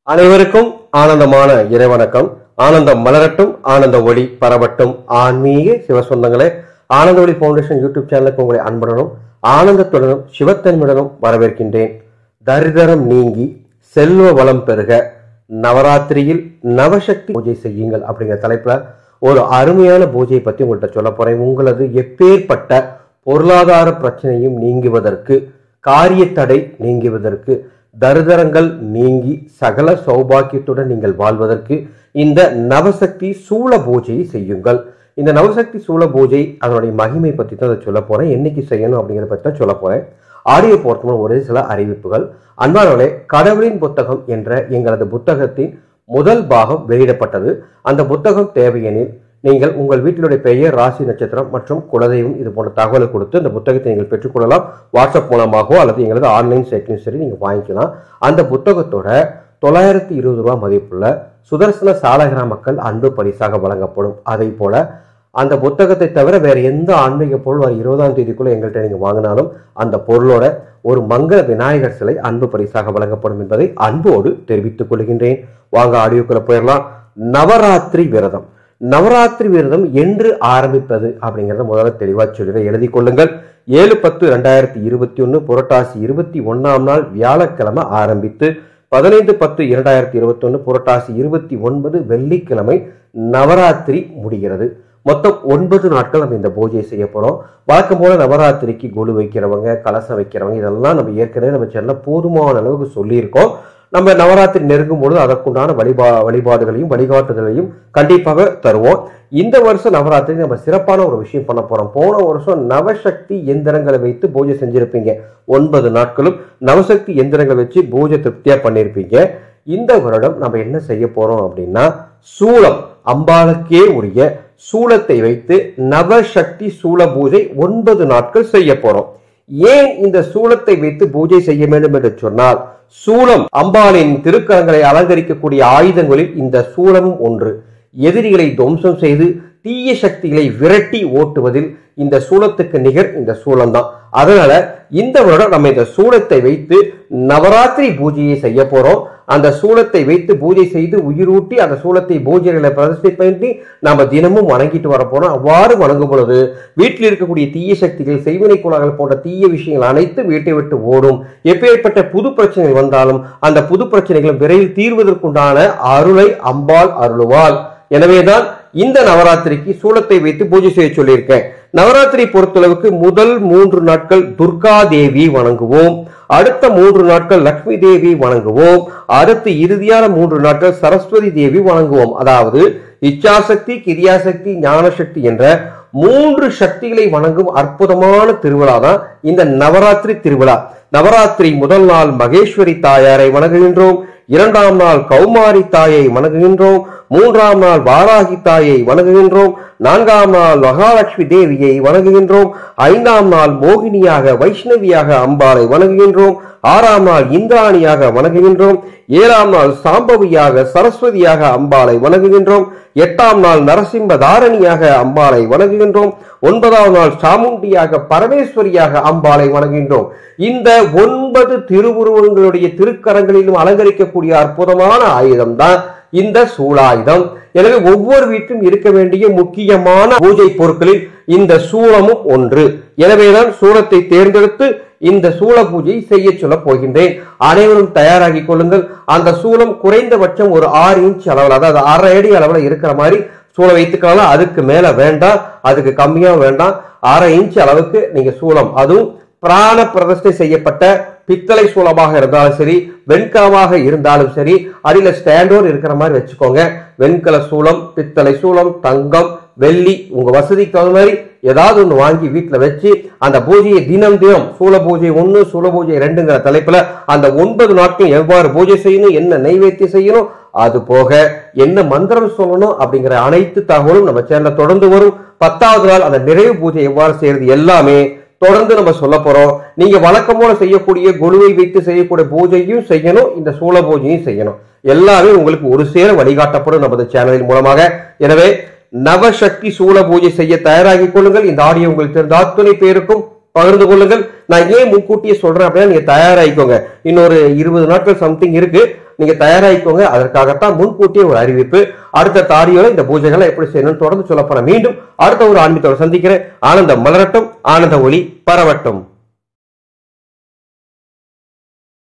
அனைவருக்கும் ஆனந்தமான இறைவணக்கம் ஆனந்தம் மலரட்டும் ஆனந்த ஒளி பரவட்டும் ஆன்மீக சிவசொந்தங்களே ஆனந்த ஒளி ஃபவுண்டேஷன் யூடியூப் சேனலுக்கு உங்களை அன்புடனும் ஆனந்தத்துடனும் சிவத்தன்மையுடனும் வரவேற்கின்றேன் தரிதரம் நீங்கி செல்வ வளம் பெருக நவராத்திரியில் நவசக்தி பூஜை செய்யுங்கள் அப்படிங்கிற தலைப்புல ஒரு அருமையான பூஜையை பத்தி உங்கள்கிட்ட சொல்ல போறேன் உங்களது எப்பேற்பட்ட பொருளாதார பிரச்சனையும் நீங்குவதற்கு காரிய தடை நீங்குவதற்கு தரிதரங்கள் நீங்கி சகல சௌபாக்கியத்துடன் நீங்கள் வாழ்வதற்கு இந்த நவசக்தி சூல பூஜையை செய்யுங்கள் இந்த நவசக்தி சூல பூஜை அதனுடைய மகிமை பற்றி தான் அதை சொல்ல போறேன் என்னைக்கு செய்யணும் அப்படிங்கிறத பற்றி தான் சொல்ல போறேன் ஆடியோ போர்த்தமான ஒரே சில அறிவிப்புகள் அன்பானவர்களே கடவுளின் புத்தகம் என்ற எங்களது புத்தகத்தின் முதல் பாகம் வெளியிடப்பட்டது அந்த புத்தகம் தேவையெனில் நீங்கள் உங்கள் வீட்டிலுடைய பெயர் ராசி நட்சத்திரம் மற்றும் குலதெய்வம் இது போன்ற தகவலை கொடுத்து அந்த புத்தகத்தை நீங்கள் பெற்றுக்கொள்ளலாம் வாட்ஸ்அப் மூலமாகவோ அல்லது எங்களது ஆன்லைன் சைட்லையும் சரி நீங்கள் வாங்கிக்கலாம் அந்த புத்தகத்தோட தொள்ளாயிரத்தி இருபது ரூபாய் மதிப்புள்ள சுதர்சன சாலகிரா மக்கள் அன்பு பரிசாக வழங்கப்படும் அதே போல அந்த புத்தகத்தை தவிர வேற எந்த ஆன்மீக பொருள் வர இருபதாம் தேதிக்குள்ள எங்கள்கிட்ட நீங்க வாங்கினாலும் அந்த பொருளோட ஒரு மங்கள விநாயகர் சிலை அன்பு பரிசாக வழங்கப்படும் என்பதை அன்போடு தெரிவித்துக் கொள்கின்றேன் வாங்க ஆடியோக்குள்ள போயிடலாம் நவராத்திரி விரதம் நவராத்திரி விரதம் என்று ஆரம்பிப்பது அப்படிங்கறத முதல்ல தெளிவா சொல்லிடுறேன் எழுதி கொள்ளுங்கள் ஏழு பத்து ரெண்டாயிரத்தி இருபத்தி ஒன்று புரட்டாசி இருபத்தி ஒன்னாம் நாள் வியாழக்கிழமை ஆரம்பித்து பதினைந்து பத்து இரண்டாயிரத்தி இருபத்தி ஒன்று புரட்டாசி இருபத்தி ஒன்பது வெள்ளிக்கிழமை நவராத்திரி முடிகிறது மொத்தம் ஒன்பது நாட்கள் நம்ம இந்த பூஜையை செய்ய போறோம் வழக்கம் போல நவராத்திரிக்கு கொலு வைக்கிறவங்க கலசம் வைக்கிறவங்க இதெல்லாம் நம்ம ஏற்கனவே நம்ம சேனல்ல போதுமான அளவுக்கு சொல்லியிருக்கோம் நம்ம நவராத்திரி நெருங்கும் பொழுது அதற்குண்டான வழிபா வழிபாடுகளையும் வழிகாட்டுதலையும் கண்டிப்பாக தருவோம் இந்த வருஷம் நவராத்திரி நம்ம சிறப்பான ஒரு விஷயம் பண்ண போறோம் போன வருஷம் நவசக்தி எந்திரங்களை வைத்து பூஜை செஞ்சிருப்பீங்க ஒன்பது நாட்களும் நவசக்தி எந்திரங்களை வச்சு பூஜை திருப்தியா பண்ணியிருப்பீங்க இந்த வருடம் நம்ம என்ன செய்ய போறோம் அப்படின்னா சூளம் அம்பாளுக்கே உரிய சூளத்தை வைத்து நவசக்தி சூல பூஜை ஒன்பது நாட்கள் செய்ய போறோம் ஏன் இந்த சூலத்தை வைத்து பூஜை செய்ய வேண்டும் என்று சொன்னால் சூலம் அம்பாளின் திருக்கரங்களை அலங்கரிக்கக்கூடிய ஆயுதங்களில் இந்த சூலமும் ஒன்று எதிரிகளை துவம்சம் செய்து தீய சக்திகளை விரட்டி ஓட்டுவதில் இந்த சூலத்துக்கு நிகர் இந்த சூலம் தான் அதனால இந்த வருடம் நம்ம இந்த சூலத்தை வைத்து நவராத்திரி பூஜையை செய்ய போறோம் அந்த சூலத்தை வைத்து பூஜை செய்து உயிரூட்டி அந்த சூலத்தை பூஜைகளை பிரதிஷ்டை பண்ணி நாம தினமும் வணங்கிட்டு வர போறோம் அவ்வாறு வணங்கும் பொழுது வீட்டில் இருக்கக்கூடிய தீய சக்திகள் செய்வினை குலங்கள் போன்ற தீய விஷயங்கள் அனைத்து வீட்டை விட்டு ஓடும் எப்பேற்பட்ட புது பிரச்சனைகள் வந்தாலும் அந்த புது பிரச்சனைகளும் விரைவில் தீர்வதற்குண்டான அருளை அம்பாள் அருளுவாள் எனவேதான் இந்த நவராத்திரிக்கு சூலத்தை வைத்து பூஜை செய்ய சொல்லியிருக்கேன் நவராத்திரி பொறுத்தளவுக்கு முதல் மூன்று நாட்கள் துர்கா தேவி வணங்குவோம் அடுத்த மூன்று நாட்கள் லக்ஷ்மி தேவி வணங்குவோம் அடுத்து இறுதியான மூன்று நாட்கள் சரஸ்வதி தேவி வணங்குவோம் அதாவது இச்சாசக்தி கிரியாசக்தி ஞானசக்தி என்ற மூன்று சக்திகளை வணங்கும் அற்புதமான திருவிழா தான் இந்த நவராத்திரி திருவிழா நவராத்திரி முதல் நாள் மகேஸ்வரி தாயாரை வணங்குகின்றோம் இரண்டாம் நாள் கௌமாரி தாயை வணங்குகின்றோம் மூன்றாம் நாள் வாராகி தாயை வணங்குகின்றோம் நான்காம் நாள் மகாலட்சுமி தேவியை வணங்குகின்றோம் ஐந்தாம் நாள் மோகினியாக வைஷ்ணவியாக அம்பாளை வணங்குகின்றோம் ஆறாம் நாள் இந்திராணியாக வணங்குகின்றோம் ஏழாம் நாள் சாம்பவியாக சரஸ்வதியாக அம்பாளை வணங்குகின்றோம் எட்டாம் நாள் நரசிம்ம தாரணியாக அம்பாளை வணங்குகின்றோம் ஒன்பதாம் நாள் சாமுண்டியாக பரமேஸ்வரியாக அம்பாளை வணங்குகின்றோம் இந்த ஒன்பது திருவுருவங்களுடைய திருக்கரங்களிலும் அலங்கரிக்கக்கூடிய அற்புதமான ஆயுதம் தான் இந்த சூலாயுதம் எனவே ஒவ்வொரு வீட்டிலும் இருக்க வேண்டிய முக்கியமான பூஜை பொருட்களில் இந்த சூலமும் ஒன்று எனவேதான் சூலத்தை தேர்ந்தெடுத்து இந்த சூல பூஜை செய்ய சொல்ல போகின்றேன் அனைவரும் தயாராகி கொள்ளுங்கள் அந்த சூலம் குறைந்தபட்சம் ஒரு ஆறு இன்ச் அளவில் அதாவது அரை அடி அளவில் இருக்கிற மாதிரி சூளம் வைத்துக்கலாம் அதுக்கு மேல வேண்டாம் அதுக்கு கம்மியா வேண்டாம் அரை இன்ச் அளவுக்கு நீங்க சூளம் அதுவும் பிராண பிரதிஷ்டை செய்யப்பட்ட பித்தளை சூலமாக இருந்தாலும் சரி வெண்கலமாக இருந்தாலும் சரி அடியில ஸ்டாண்டோடு இருக்கிற மாதிரி வச்சுக்கோங்க வெண்கல சூளம் பித்தளை சூளம் தங்கம் வெள்ளி உங்க வசதிக்கு தகுந்த மாதிரி ஏதாவது ஒன்று வாங்கி வீட்டில் வச்சு அந்த பூஜையை தினம் தினம் சூல பூஜை ஒன்று சூல பூஜை ரெண்டுங்கிற தலைப்புல அந்த ஒன்பது நாட்கள் எவ்வாறு பூஜை செய்யணும் என்ன நைவேத்தியம் செய்யணும் அது போக என்ன மந்திரம் சொல்லணும் அப்படிங்கிற அனைத்து தகவலும் நம்ம சேனல்ல தொடர்ந்து வரும் பத்தாவது நாள் அந்த நிறைவு பூஜை எவ்வாறு செய்யறது எல்லாமே தொடர்ந்து நம்ம சொல்ல போறோம் நீங்க வழக்கமோட செய்யக்கூடிய குழுவை வைத்து செய்யக்கூடிய பூஜையும் செய்யணும் இந்த சூல பூஜையும் செய்யணும் எல்லாமே உங்களுக்கு ஒரு சேர வழிகாட்டப்படும் நமது சேனலின் மூலமாக எனவே நவசக்தி சூல பூஜை செய்ய தயாராகிக் கொள்ளுங்கள் இந்த ஆடியோ உங்களுக்கு தெரிந்த அத்துணை பேருக்கும் பகிர்ந்து கொள்ளுங்கள் நான் ஏன் முன்கூட்டியே சொல்றேன் அப்படின்னா நீங்க தயாராகிக்கோங்க இன்னொரு இருபது நாட்கள் சம்திங் இருக்கு நீங்க தயாராகிக்கோங்க அதற்காகத்தான் முன்கூட்டியே ஒரு அறிவிப்பு அடுத்த தாரியோல இந்த பூஜைகளை எப்படி செய்யணும்னு தொடர்ந்து சொல்லப்போன மீண்டும் அடுத்த ஒரு ஆன்மீகத்தோட சந்திக்கிறேன் ஆனந்தம் மலரட்டும் ஆனந்த ஒளி பரவட்டும்